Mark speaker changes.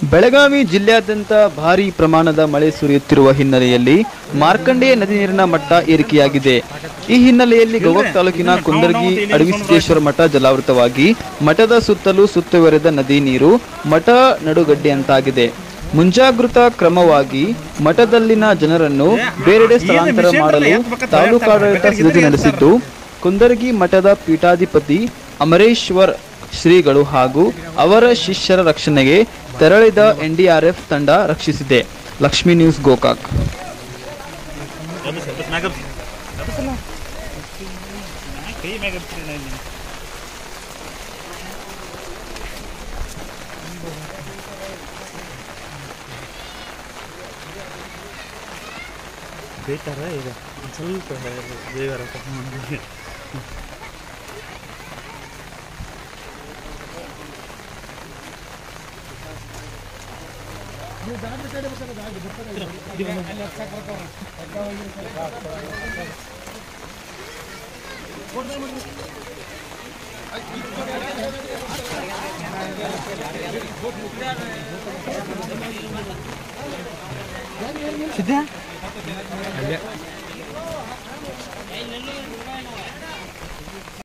Speaker 1: ಬೆಳಗಾವಿ ಜಿಲ್ಲೆಯಾದ್ಯಂತ ಭಾರೀ ಪ್ರಮಾಣದ ಮಳೆ ಸುರಿಯುತ್ತಿರುವ ಹಿನ್ನೆಲೆಯಲ್ಲಿ ಮಾರ್ಕಂಡೇಯ ನದಿ ನೀರಿನ ಮಟ್ಟ ಏರಿಕೆಯಾಗಿದೆ ಈ ಹಿನ್ನೆಲೆಯಲ್ಲಿ ಗೌವಕ್ ತಾಲೂಕಿನ ಕುಂದರ್ಗಿ ಅಡವಿಸಿದ್ದೇಶ್ವರ ಮಠ ಜಲಾವೃತವಾಗಿ ಮಠದ ಸುತ್ತಲೂ ಸುತ್ತುವರೆದ ನದಿ ನೀರು ಮಠ ನಡುಗಡ್ಡೆಯಂತಾಗಿದೆ ಮುಂಜಾಗೃತಾ ಕ್ರಮವಾಗಿ ಮಠದಲ್ಲಿನ ಜನರನ್ನು ಬೇರೆಡೆ ಸ್ಥಳಾಂತರ ಮಾಡಲು ತಾಲೂಕಾಡಳಿತ ಸಿದ್ಧತೆ ನಡೆಸಿದ್ದು ಕುಂದರ್ಗಿ ಮಠದ ಪೀಠಾಧಿಪತಿ ಅಮರೇಶ್ವರ್ ಶ್ರೀಗಳು ಹಾಗೂ ಅವರ ಶಿಷ್ಯರ ರಕ್ಷಣೆಗೆ ತೆರಳಿದ ಎನ್ಡಿಆರ್ಎಫ್ ತಂಡ ರಕ್ಷಿಸಿದೆ ಲಕ್ಷ್ಮೀ ನ್ಯೂಸ್ ಗೋಕಾಕ್
Speaker 2: ಬೇಟಾರ ಈಗ ಒಂದ್ ಸ್ವಲ್ಪ ದೇವರ ಸಿದ್ಧ